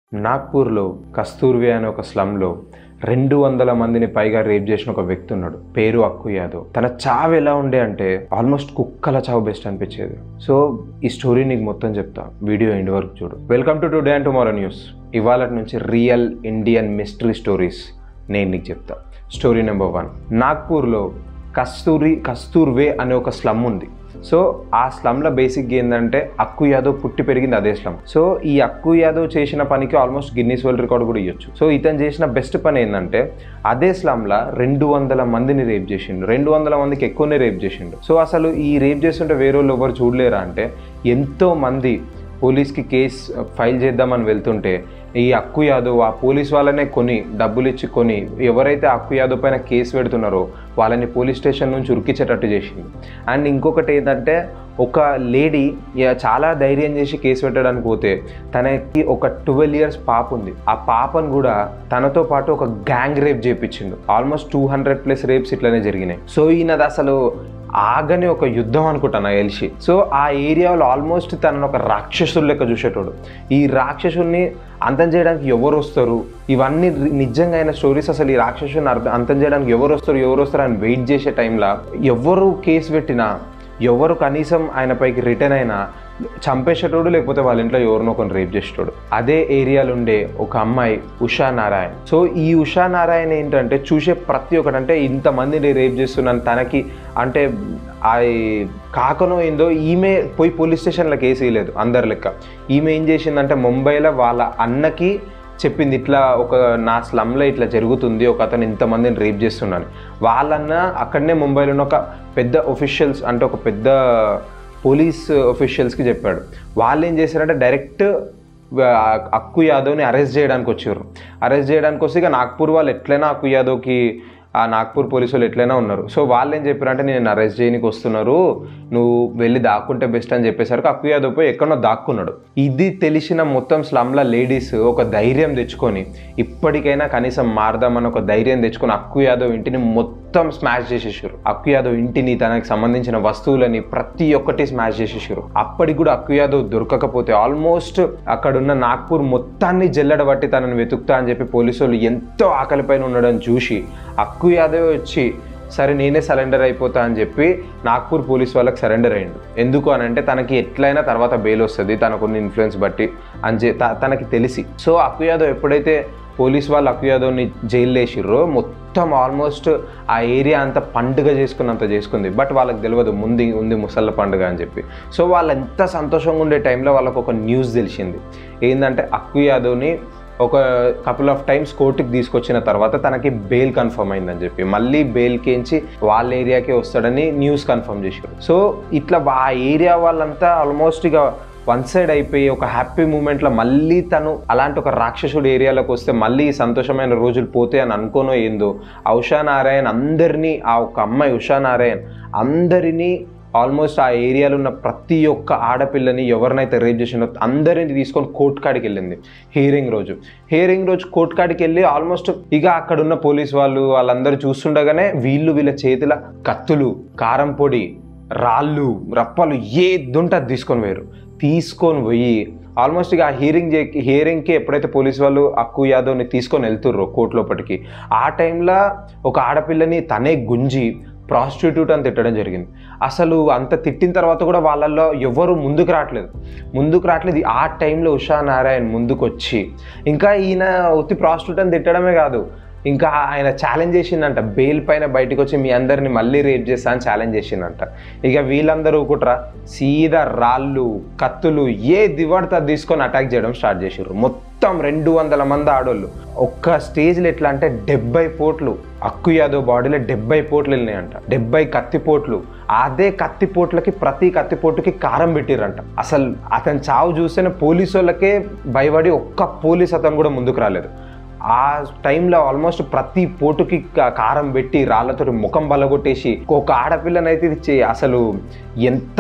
నాగ్పూర్లో కస్తూర్వి అనే ఒక స్లమ్లో రెండు వందల మందిని పైగా రేప్ చేసిన ఒక వ్యక్తి ఉన్నాడు పేరు అక్కు యాదవ్ తన చావు ఎలా ఉండే అంటే ఆల్మోస్ట్ కుక్కల చావు బెస్ట్ అనిపించేది సో ఈ స్టోరీ నీకు మొత్తం చెప్తా వీడియో ఎండ్ వరకు చూడు welcome to today and tomorrow news ఇవాళ నుంచి రియల్ ఇండియన్ మిస్టరీ స్టోరీస్ నేను నీకు చెప్తా స్టోరీ నెంబర్ వన్ నాగ్పూర్లో కస్తూరి కస్తూర్వే అనే ఒక స్లమ్ ఉంది సో ఆ స్లమ్లో బేసిక్గా ఏంటంటే అక్కు యాదవ్ పుట్టి పెరిగింది అదే స్లమ్ సో ఈ అక్కు యాదవ్ చేసిన పనికి ఆల్మోస్ట్ గిన్నీస్ వరల్డ్ రికార్డ్ కూడా ఇవ్వచ్చు సో ఇతను చేసిన బెస్ట్ పని ఏంటంటే అదే స్లమ్లో రెండు వందల మందిని రేప్ చేసిండు రెండు వందల మందికి ఎక్కువనే రేప్ చేసిండు సో అసలు ఈ రేప్ చేస్తుంటే వేరే వాళ్ళు ఎవరు చూడలేరా అంటే ఎంతో మంది పోలీస్కి కేస్ ఫైల్ చేద్దామని వెళ్తుంటే ఈ అక్కు యాదవ్ ఆ పోలీస్ వాళ్ళనే కొని డబ్బులు ఇచ్చి కొని ఎవరైతే అక్కు యాదవ్ పైన కేసు పెడుతున్నారో వాళ్ళని పోలీస్ స్టేషన్ నుంచి ఉరికించేటట్టు చేసింది అండ్ ఇంకొకటి ఏంటంటే ఒక లేడీ ఇక చాలా ధైర్యం చేసి కేసు పెట్టడానికి పోతే తనకి ఒక ట్వెల్వ్ ఇయర్స్ పాప ఉంది ఆ పాపను కూడా తనతో పాటు ఒక గ్యాంగ్ రేప్ చేయించిండు almost two hundred plus rapes ఇట్లనే జరిగినాయి సో ఈయనది అసలు ఆగని ఒక యుద్ధం అనుకుంటా నాకు తెలిసి సో ఆ ఏరియాలో ఆల్మోస్ట్ తనను ఒక రాక్షసుడు లెక్క చూసేటోడు ఈ రాక్షసుని అంతం చేయడానికి ఎవరు వస్తారు ఇవన్నీ రి- నిజంగా అయిన స్టోరీస్ అసలు ఈ రాక్షసుని అర్థం అంతం చేయడానికి ఎవరు వస్తారు ఎవరు వస్తారు అని వెయిట్ చేసే టైంలో ఎవరు కేసు పెట్టినా ఎవరు కనీసం ఆయన పైకి రిటర్న్ అయినా చంపేసేటోడు లేకపోతే వాళ్ళ ఇంట్లో ఎవరినో కొన్ని రేప్ చేసేటోడు అదే ఏరియాలో ఉండే ఒక అమ్మాయి ఉషా నారాయణ్ సో ఈ ఉషా నారాయణ ఏంటంటే చూసే ప్రతి ఒక్కటి అంటే ఇంతమందిని రేప్ చేస్తున్నాను తనకి అంటే ఆ కాకనో ఏందో ఈమె పోయి పోలీస్ స్టేషన్లో కేసు వేయలేదు అందరి లెక్క ఈమె ఏం చేసిందంటే ముంబైలో వాళ్ళ అన్నకి చెప్పింది ఇట్లా ఒక నా స్లమ్లో ఇట్లా జరుగుతుంది ఒక అతను ఇంతమందిని రేప్ చేస్తున్నాను వాళ్ళన్న అక్కడనే ముంబైలో ఉన్న ఒక పెద్ద ఒఫీషియల్స్ అంటే ఒక పెద్ద పోలీస్ ఒఫీషియల్స్కి చెప్పాడు వాళ్ళు ఏం చేశారంటే డైరెక్ట్ అక్కు యాదవ్ని అరెస్ట్ చేయడానికి వచ్చారు అరెస్ట్ చేయడానికి వస్తే ఇక నాగ్పూర్ వాళ్ళు ఎట్లయినా అక్కు యాదవ్కి ఆ నాగ్పూర్ పోలీసు వాళ్ళు ఎట్లయినా ఉన్నారు సో వాళ్ళు ఏం చెప్పారంటే నేను అరెస్ట్ చేయడానికి వస్తున్నారు నువ్వు వెళ్ళి దాక్కుంటే బెస్ట్ అని చెప్పేసరికి అక్కు యాదవ్ పోయి ఎక్కడో దాక్కున్నాడు ఇది తెలిసిన మొత్తం స్లమ్ల లేడీస్ ఒక ధైర్యం తెచ్చుకొని ఇప్పటికైనా కనీసం మారదామని ఒక ధైర్యం తెచ్చుకొని అక్కు యాదవ్ ఇంటిని మొత్తం స్మాష్ చేసేసారు అక్కు యాదవ్ ఇంటిని తనకి సంబంధించిన వస్తువులని ప్రతి ఒక్కటి స్మాష్ చేసేసారు అప్పటికి కూడా అక్కు యాదవ్ దొరకకపోతే ఆల్మోస్ట్ అక్కడున్న నాగ్పూర్ మొత్తాన్ని జల్లెడబట్టి తనని వెతుకుతా అని చెప్పి పోలీసు వాళ్ళు ఎంతో ఆకలిపైన ఉండడం చూసి అక్కు యాదవ్ వచ్చి సరే నేనే సరెండర్ అయిపోతా అని చెప్పి నాగ్పూర్ పోలీస్ వాళ్ళకి సరెండర్ అయ్యిండు ఎందుకు అని అంటే తనకి ఎట్లయినా తర్వాత బెయిల్ వస్తుంది తనకున్న ఇన్ఫ్లుయెన్స్ బట్టి అని చె- త- తనకి తెలిసి సో అక్కు యాదవ్ ఎప్పుడైతే పోలీస్ వాళ్ళు అక్కు యాదవ్ని జైల్లో వేసిర్రో మొత్తం ఆల్మోస్ట్ ఆ ఏరియా అంతా పండుగ చేసుకున్నంత చేసుకుంది బట్ వాళ్ళకి తెలియదు ముందు ఉంది ముసళ్ళ పండుగ అని చెప్పి సో వాళ్ళు ఎంత సంతోషంగా ఉండే టైంలో వాళ్ళకు ఒక న్యూస్ తెలిసింది ఏంటంటే అక్కు యాదవ్ని ఒక కపుల్ ఆఫ్ టైమ్స్ కోర్టుకి తీసుకొచ్చిన తర్వాత తనకి బెయిల్ కన్ఫర్మ్ అయిందని చెప్పి మళ్ళీ బెయిల్కించి వాళ్ళ ఏరియాకే వస్తాడని న్యూస్ కన్ఫర్మ్ చేశారు సో ఇట్లా ఆ ఏరియా వాళ్ళంతా ఆల్మోస్ట్ ఇక వన్ సైడ్ అయిపోయి ఒక హ్యాపీ మూమెంట్లో మళ్ళీ తను అలాంటి ఒక రాక్షసుడు ఏరియాలోకి వస్తే మళ్ళీ ఈ సంతోషమైన రోజులు పోతే అని అనుకోనో ఏందో ఆ ఉషా నారాయణ్ అందరినీ ఆ ఒక అమ్మాయి ఉషా నారాయణ్ అందరినీ ఆల్మోస్ట్ ఆ ఏరియాలో ఉన్న ప్రతి ఒక్క ఆడపిల్లని ఎవరినైతే రేప్ చేసిండో అందరిని తీసుకొని కోర్టు కాడికి వెళ్ళింది హియరింగ్ రోజు హియరింగ్ రోజు కోర్టు కాడికి వెళ్ళి ఆల్మోస్ట్ ఇక అక్కడ ఉన్న పోలీస్ వాళ్ళు వాళ్ళందరూ చూస్తుండగానే వీళ్ళు వీళ్ళ చేతిల కత్తులు కారం పొడి రాళ్ళు రప్పలు ఏదుంటే అది తీసుకొని పోయారు తీసుకొని పోయి ఆల్మోస్ట్ ఇక ఆ హియరింగ్ చే హియరింగ్కి ఎప్పుడైతే పోలీస్ వాళ్ళు అక్కు యాదవ్ని తీసుకొని వెళ్తుర్రో కోర్టు లోపలికి ఆ టైంలో ఒక ఆడపిల్లని తనే గుంజి ప్రాస్టిట్యూట్ అని తిట్టడం జరిగింది అసలు అంత తిట్టిన తర్వాత కూడా వాళ్ళల్లో ఎవరు ముందుకు రావట్లేదు ముందుకు రావట్లేదు ఆ టైంలో ఉషా నారాయణ్ ముందుకు వచ్చి ఇంకా ఈయన ఒత్తి ప్రాస్టిట్యూట్ అని తిట్టడమే కాదు ఇంకా ఆయన ఛాలెంజ్ చేసిందంట బెయిల్ పైన బయటకు వచ్చి మీ అందరిని మళ్ళీ రేప్ చేస్తా అని ఛాలెంజ్ చేసిందంట ఇక వీళ్ళందరూ కుట్రా సీదా రాళ్ళు కత్తులు ఏ దివాడితే అది తీసుకొని అటాక్ చేయడం స్టార్ట్ చేసారు మొత్తం రెండు వందల మంది ఆడోళ్ళు ఒక్క స్టేజ్లో ఎట్లా అంటే డెబ్బై పోట్లు అక్కు యాదవ్ బాడీలో డెబ్బై పోట్లు వెళ్ళినాయంట డెబ్బై కత్తిపోట్లు అదే కత్తిపోట్లకి ప్రతి కత్తిపోటుకి కారం పెట్టిరంట అసలు అతను చావు చూస్తేనే పోలీసు వాళ్ళకే భయపడి ఒక్క పోలీస్ అతను కూడా ముందుకు రాలేదు ఆ టైంలో ఆల్మోస్ట్ ప్రతి పోటుకి కా- కారం పెట్టి రాళ్ళతో ముఖం బలగొట్టేసి ఒక ఆడపిల్లనైతే ఇది చే- అసలు ఎంత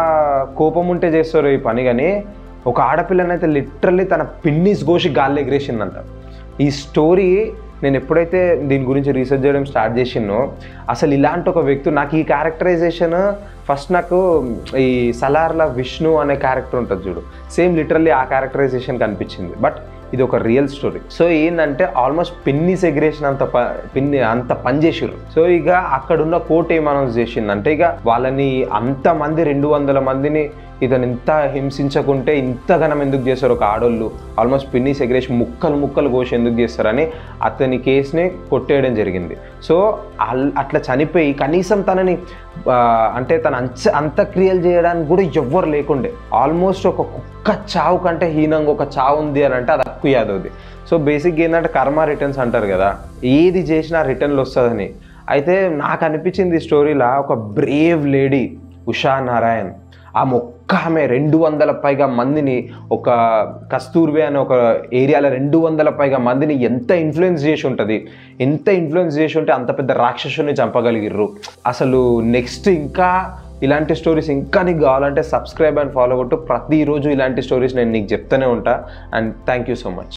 కోపం ఉంటే చేస్తారో ఈ పని కానీ ఒక ఆడపిల్లనైతే లిటరల్లీ తన పిన్నిస్ గోషి గాల్లో ఎగిరేసిందంట ఈ స్టోరీ నేను ఎప్పుడైతే దీని గురించి రీసెర్చ్ చేయడం స్టార్ట్ చేసినో అసలు ఇలాంటి ఒక వ్యక్తి నాకు ఈ క్యారెక్టరైజేషన్ ఫస్ట్ నాకు ఈ సలార్ల విష్ణు అనే క్యారెక్టర్ ఉంటుంది చూడు సేమ్ లిటరల్లీ ఆ క్యారెక్టరైజేషన్ కనిపించింది బట్ ఇది ఒక రియల్ స్టోరీ సో ఏంటంటే ఆల్మోస్ట్ పిన్ని సెగ్రేషన్ అంత ప పిన్ని అంత పని చేసిర్రు సో ఇక అక్కడున్న కోర్ట్ ఏం అనౌన్స్ చేసిందంటే ఇక వాళ్ళని అంతమంది రెండు వందల మందిని ఇతను ఇంత హింసించకుంటే ఇంత ఘనం ఎందుకు చేస్తారు ఒక ఆడోళ్ళు ఆల్మోస్ట్ పిన్ని సెగ్రేష్ ముక్కలు ముక్కలు కోసి ఎందుకు చేస్తారని అతని కేసుని కొట్టేయడం జరిగింది సో అల్- అట్లా చనిపోయి కనీసం తనని ఆ, అంటే తన అంచ అంత్యక్రియలు చేయడానికి కూడా ఎవ్వరు లేకుండే ఆల్మోస్ట్ ఒక కుక్క చావు కంటే హీనంగా ఒక చావు ఉంది అని అంటే అది అక్కు యాదవ్ది సో బేసిక్గా ఏంటంటే కర్మ రిటర్న్స్ అంటారు కదా ఏది చేసినా రిటర్న్లు వస్తుందని అయితే నాకు అనిపించింది ఈ స్టోరీలో ఒక బ్రేవ్ లేడీ ఉషా నారాయణ్ ఆమె ఒక్క ఆమె రెండు వందల పైగా మందిని ఒక కస్తూర్వే అనే ఒక ఏరియాలో రెండు వందల పైగా మందిని ఎంత ఇన్ఫ్లుయెన్స్ చేసి ఉంటుంది ఎంత ఇన్ఫ్లుయెన్స్ చేసి ఉంటే అంత పెద్ద రాక్షసుని చంపగలిగిర్రు అసలు నెక్స్ట్ ఇంకా ఇలాంటి స్టోరీస్ ఇంకా నీకు కావాలంటే సబ్స్క్రైబ్ అండ్ ఫాలో కొట్టు ప్రతిరోజు ఇలాంటి స్టోరీస్ నేను నీకు చెప్తూనే ఉంటా and thank you so much